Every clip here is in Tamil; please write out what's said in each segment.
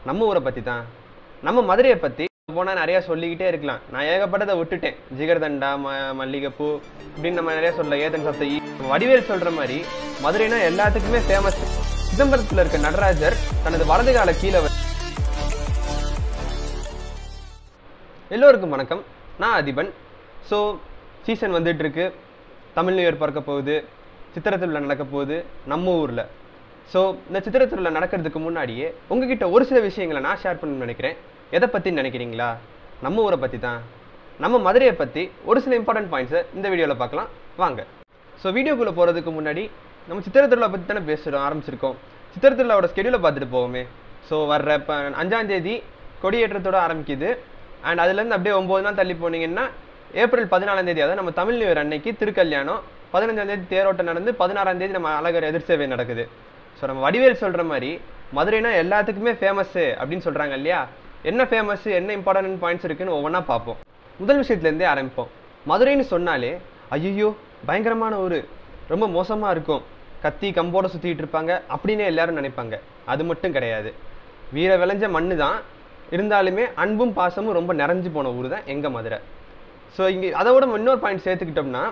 நம்ம ஊரை பற்றி தான் நம்ம மதுரையை பற்றி போனால் நிறையா சொல்லிக்கிட்டே இருக்கலாம் நான் ஏகப்பட்டதை விட்டுட்டேன் ஜிகர்தண்டா ம மல்லிகைப்பூ இப்படின்னு நம்ம நிறைய சொல்ல ஏதன் சப்த ஈ வடிவேல் சொல்கிற மாதிரி மதுரைனா எல்லாத்துக்குமே ஃபேமஸ் சிதம்பரத்தில் இருக்க நடராஜர் தனது வலது கால கீழே வ- எல்லோருக்கும் வணக்கம் நான் அதிபன் ஸோ சீசன் வந்துட்டு இருக்கு தமிழ் நியூ இயர் பிறக்க போகுது சித்திரை திருவிழா நடக்க போகுது நம்ம ஊரில் ஸோ இந்த சித்திரை திருவிழா நடக்கிறதுக்கு முன்னாடியே உங்ககிட்ட ஒரு சில விஷயங்களை நான் ஷேர் பண்ணணும்னு நினைக்கிறேன் எதை பற்றி நினைக்கிறீங்களா நம்ம ஊரை பற்றி தான் நம்ம மதுரையை பற்றி ஒரு சில இம்பார்ட்டன்ட் பாயிண்ட்ஸை இந்த வீடியோவில் பார்க்கலாம் வாங்க ஸோ வீடியோக்குள்ளே போகிறதுக்கு முன்னாடி நம்ம சித்திரை திருவிழா பற்றி தானே பேசுகிறோம் ஆரம்பிச்சிருக்கோம் சித்திரை திருவிழாவோட ஸ்கெடியூலை பார்த்துட்டு போவோமே ஸோ வர்ற இப்போ அஞ்சாம் தேதி கொடியேற்றத்தோட ஆரம்பிக்குது அண்ட் அதுலேருந்து அப்படியே ஒம்பது நாள் தள்ளி போனீங்கன்னா ஏப்ரல் பதினாலாம் தேதி அதாவது நம்ம தமிழ் நியூ இயர் அன்னைக்கு திருக்கல்யாணம் பதினஞ்சாம் தேதி தேரோட்டம் நடந்து பதினாறாம் தேதி நம்ம அழகர் எதிர் சேவை நடக்குது ஸோ நம்ம வடிவேல் சொல்கிற மாதிரி மதுரைனா எல்லாத்துக்குமே ஃபேமஸ்ஸு அப்படின்னு சொல்கிறாங்க இல்லையா என்ன ஃபேமஸ் என்ன இம்பார்ட்டன்ட் பாயிண்ட்ஸ் இருக்குன்னு ஒவ்வொன்றா பார்ப்போம் முதல் விஷயத்துலேருந்தே ஆரம்பிப்போம் மதுரைன்னு சொன்னாலே ஐயோ பயங்கரமான ஊர் ரொம்ப மோசமாக இருக்கும் கத்தி கம்போட சுற்றிட்டு இருப்பாங்க அப்படின்னு எல்லாரும் நினைப்பாங்க அது மட்டும் கிடையாது வீர விளைஞ்ச மண்ணு தான் இருந்தாலுமே அன்பும் பாசமும் ரொம்ப நிறைஞ்சு போன ஊர் தான் எங்கள் மதுரை ஸோ இங்கே அதை விட இன்னொரு பாயிண்ட் சேர்த்துக்கிட்டோம்னா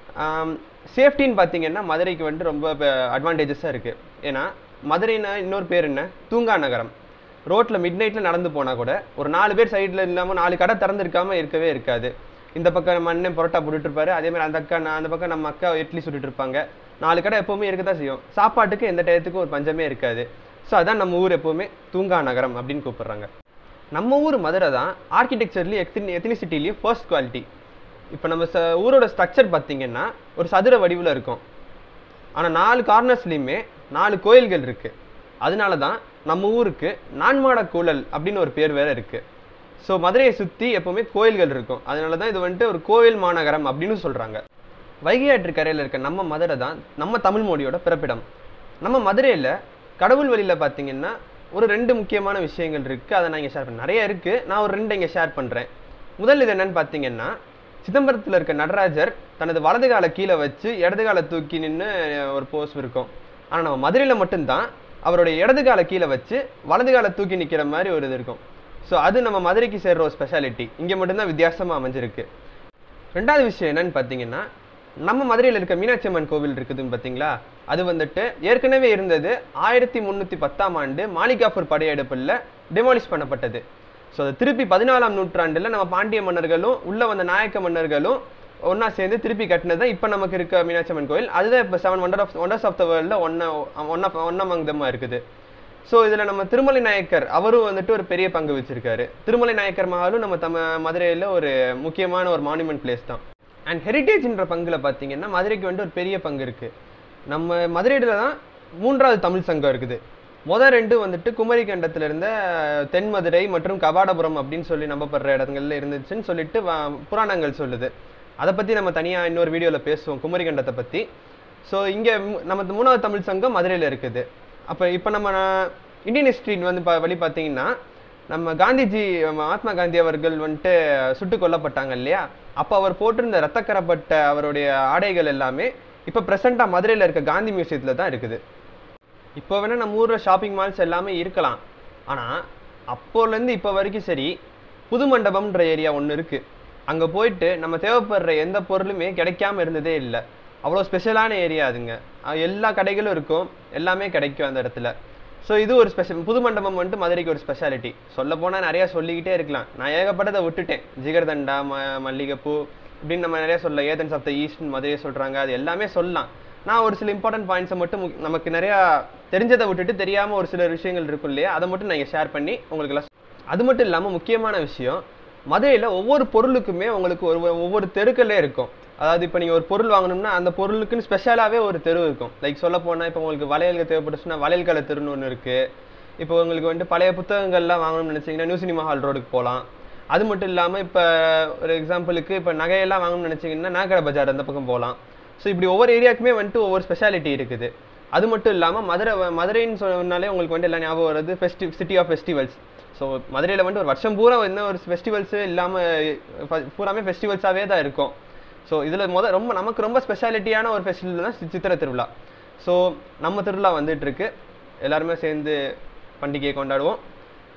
சேஃப்டின்னு பார்த்தீங்கன்னா மதுரைக்கு வந்துட்டு ரொம்ப அட்வான்டேஜஸாக இருக்குது ஏன்னா மதுரைனா இன்னொரு பேர் என்ன தூங்கா நகரம் ரோட்டில் மிட் நைட்டில் நடந்து போனால் கூட ஒரு நாலு பேர் சைடில் இல்லாமல் நாலு கடை திறந்துருக்காம இருக்கவே இருக்காது இந்த பக்கம் நம்ம அண்ணன் பரோட்டா போட்டுட்டு இருப்பாரு அதே மாதிரி அந்த அக்கா நான் அந்த பக்கம் நம்ம அக்கா இட்லி சுட்டுட்டு இருப்பாங்க நாலு கடை எப்போவுமே இருக்க தான் செய்யும் சாப்பாட்டுக்கு எந்த டயத்துக்கும் ஒரு பஞ்சமே இருக்காது ஸோ அதான் நம்ம ஊர் எப்போவுமே தூங்கா நகரம் அப்படின்னு கூப்பிடுறாங்க நம்ம ஊர் மதுரை தான் ஆர்கிடெக்சர்லேயும் எத்தனி எத்தனிசிட்டிலையும் ஃபர்ஸ்ட் குவாலிட்டி இப்போ நம்ம ச ஊரோட ஸ்ட்ரக்சர் பார்த்தீங்கன்னா ஒரு சதுர வடிவில் இருக்கும் ஆனால் நாலு கார்னர்ஸ்லையுமே நாலு கோயில்கள் இருக்குது அதனால தான் நம்ம ஊருக்கு நான்மாட கூழல் அப்படின்னு ஒரு பேர் வேற இருக்குது ஸோ மதுரையை சுற்றி எப்போவுமே கோயில்கள் இருக்கும் அதனால தான் இது வந்துட்டு ஒரு கோயில் மாநகரம் அப்படின்னு சொல்கிறாங்க வைகை ஆற்று கரையில் இருக்க நம்ம மதுரை தான் நம்ம தமிழ் மொழியோட பிறப்பிடம் நம்ம மதுரையில் கடவுள் வழியில் பார்த்தீங்கன்னா ஒரு ரெண்டு முக்கியமான விஷயங்கள் இருக்குது அதை நான் இங்கே ஷேர் பண்ண நிறைய இருக்குது நான் ஒரு ரெண்டு இங்கே ஷேர் பண்ணுறேன் முதல் இது என்னன்னு பார்த்தீங்கன்னா சிதம்பரத்தில் இருக்க நடராஜர் தனது வலது காலை கீழே வச்சு இடது காலை தூக்கி நின்று ஒரு போஸ் இருக்கும் ஆனால் நம்ம மதுரையில் மட்டும்தான் அவருடைய இடது காலை கீழே வச்சு வலது காலை தூக்கி நிற்கிற மாதிரி ஒரு இது இருக்கும் ஸோ அது நம்ம மதுரைக்கு சேர்ற ஒரு ஸ்பெஷாலிட்டி இங்கே மட்டும்தான் வித்தியாசமாக அமைஞ்சிருக்கு ரெண்டாவது விஷயம் என்னன்னு பார்த்தீங்கன்னா நம்ம மதுரையில் இருக்க மீனாட்சி அம்மன் கோவில் இருக்குதுன்னு பார்த்தீங்களா அது வந்துட்டு ஏற்கனவே இருந்தது ஆயிரத்தி முந்நூற்றி பத்தாம் ஆண்டு மாலிகாஃபூர் படையெடுப்பில் டெமாலிஷ் பண்ணப்பட்டது ஸோ அது திருப்பி பதினாலாம் நூற்றாண்டில் நம்ம பாண்டிய மன்னர்களும் உள்ளே வந்த நாயக்க மன்னர்களும் ஒன்றா சேர்ந்து திருப்பி கட்டினது தான் இப்போ நமக்கு இருக்க மீனாட்சி அம்மன் கோயில் அதுதான் இப்போ seven wonder of wonders of the வேர்ல்டில் one one of one among தம்மா இருக்குது ஸோ இதில் நம்ம திருமலை நாயக்கர் அவரும் வந்துட்டு ஒரு பெரிய பங்கு வச்சிருக்காரு திருமலை நாயக்கர் மகாலும் நம்ம தம மதுரையில் ஒரு முக்கியமான ஒரு மானுமெண்ட் பிளேஸ் தான் அண்ட் ஹெரிட்டேஜ்ன்ற பங்குல பார்த்தீங்கன்னா மதுரைக்கு வந்துட்டு ஒரு பெரிய பங்கு இருக்குது நம்ம மதுரையில் தான் மூன்றாவது தமிழ் சங்கம் இருக்குது முதல் ரெண்டு வந்துட்டு குமரி கண்டத்துல இருந்த தென் மதுரை மற்றும் கபாடபுரம் அப்படின்னு சொல்லி நம்பப்படுற இடங்கள்ல இருந்துச்சுன்னு சொல்லிட்டு வ- புராணங்கள் சொல்லுது அதை பற்றி நம்ம தனியாக இன்னொரு வீடியோவில் பேசுவோம் குமரி கண்டத்தை பற்றி ஸோ இங்கே நமது மூணாவது தமிழ் சங்கம் மதுரையில் இருக்குது அப்போ இப்போ நம்ம ந- இந்தியன் ஹிஸ்ட்ரி வந்து பா வழி பார்த்தீங்கன்னா நம்ம காந்திஜி மகாத்மா காந்தி அவர்கள் வந்துட்டு சுட்டு கொல்லப்பட்டாங்க இல்லையா அப்போ அவர் போட்டிருந்த ரத்தக்கரப்பட்ட அவருடைய ஆடைகள் எல்லாமே இப்போ ப்ரெசண்ட்டாக மதுரையில் இருக்க காந்தி மியூசியத்தில் தான் இருக்குது இப்போ வேணால் நம்ம ஊரில் ஷாப்பிங் மால்ஸ் எல்லாமே இருக்கலாம் ஆனால் அப்போலேருந்து இப்போ வரைக்கும் சரி புது மண்டபம்ன்ற ஏரியா ஒன்று இருக்குது அங்கே போயிட்டு நம்ம தேவைப்படுற எந்த பொருளுமே கிடைக்காம இருந்ததே இல்லை அவ்வளோ ஸ்பெஷலான ஏரியா அதுங்க அஹ் எல்லா கடைகளும் இருக்கும் எல்லாமே கிடைக்கும் அந்த இடத்துல ஸோ இது ஒரு ஸ்பெஷல் புது மண்டபம் வந்துட்டு மதுரைக்கு ஒரு ஸ்பெஷாலிட்டி சொல்ல போனால் நிறையா சொல்லிக்கிட்டே இருக்கலாம் நான் ஏகப்பட்டதை விட்டுட்டேன் ஜிகர்தண்டா ம மல்லிகைப்பூ இப்படின்னு நம்ம நிறைய சொல்ல ஏதன்ஸ் ஆஃப் த ஈஸ்ட் மதுரையை சொல்கிறாங்க அது எல்லாமே சொல்லலாம் நான் ஒரு சில இம்பார்ட்டன்ட் பாயிண்ட்ஸை மட்டும் முக்- நமக்கு நிறையா தெரிஞ்சதை விட்டுட்டு தெரியாமல் ஒரு சில விஷயங்கள் இருக்கும் இல்லையா அதை மட்டும் நான் ஷேர் பண்ணி உங்களுக்கு எல்லாம் அது மட்டும் இல்லாமல் முக்கியமான விஷயம் மதுரையில் ஒவ்வொரு பொருளுக்குமே உங்களுக்கு ஒரு ஒவ்வொரு தெருக்களே இருக்கும் அதாவது இப்போ நீங்கள் ஒரு பொருள் வாங்கணும்னா அந்த பொருளுக்குன்னு ஸ்பெஷலாகவே ஒரு தெரு இருக்கும் லைக் சொல்ல போனால் இப்போ உங்களுக்கு வளையல்கள் தேவைப்பட்டுச்சுன்னா வளையல் கலை தெருன்னு ஒன்று இருக்குது இப்போ உங்களுக்கு வந்துட்டு பழைய புத்தகங்கள்லாம் வாங்கணும்னு நினச்சிங்கன்னா நியூ சினிமா ஹால் ரோடுக்கு போகலாம் அது மட்டும் இல்லாமல் இப்போ ஒரு எக்ஸாம்பிளுக்கு இப்போ நகையெல்லாம் வாங்கணும்னு நினச்சிங்கன்னா நாகர பஜார் அந்த பக்கம் போகலாம் ஸோ இப்படி ஒவ்வொரு ஏரியாவுக்குமே வந்துட்டு ஒவ்வொரு ஸ்பெஷாலிட்டி இருக்குது அது மட்டும் இல்லாமல் மதுரை வ- மதுரைன்னு சொன்னாலே உங்களுக்கு வந்து எல்லாம் ஞாபகம் வருது ஃபெஸ்டி சிட்டி ஆஃப் ஃபெஸ்டிவல்ஸ் ஸோ மதுரையில் வந்துட்டு ஒரு வருஷம் பூரா என்ன ஒரு ஃபெஸ்டிவல்ஸு இல்லாமல் பூராமே ஃபெஸ்டிவல்ஸாகவே தான் இருக்கும் ஸோ இதில் முத ரொம்ப நமக்கு ரொம்ப ஸ்பெஷாலிட்டியான ஒரு ஃபெஸ்டிவல் தான் சி- சித்திரை திருவிழா ஸோ நம்ம திருவிழா வந்துட்டு இருக்கு எல்லாருமே சேர்ந்து பண்டிகையை கொண்டாடுவோம்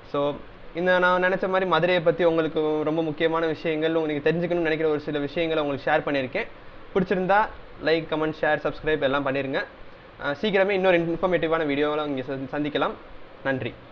ஸோ இந்த நான் நினச்ச மாதிரி மதுரையை பற்றி உங்களுக்கு ரொம்ப முக்கியமான விஷயங்கள் உங்களுக்கு தெரிஞ்சுக்கணும்னு நினைக்கிற ஒரு சில விஷயங்களை உங்களுக்கு ஷேர் பண்ணியிருக்கேன் பிடிச்சிருந்தா லைக் கமெண்ட் ஷேர் சப்ஸ்கிரைப் எல்லாம் பண்ணிடுங்க அஹ் சீக்கிரமே இன்னொரு இன்ஃபர்மேட்டிவான வீடியோவில் இங்கே சந்திக்கலாம் நன்றி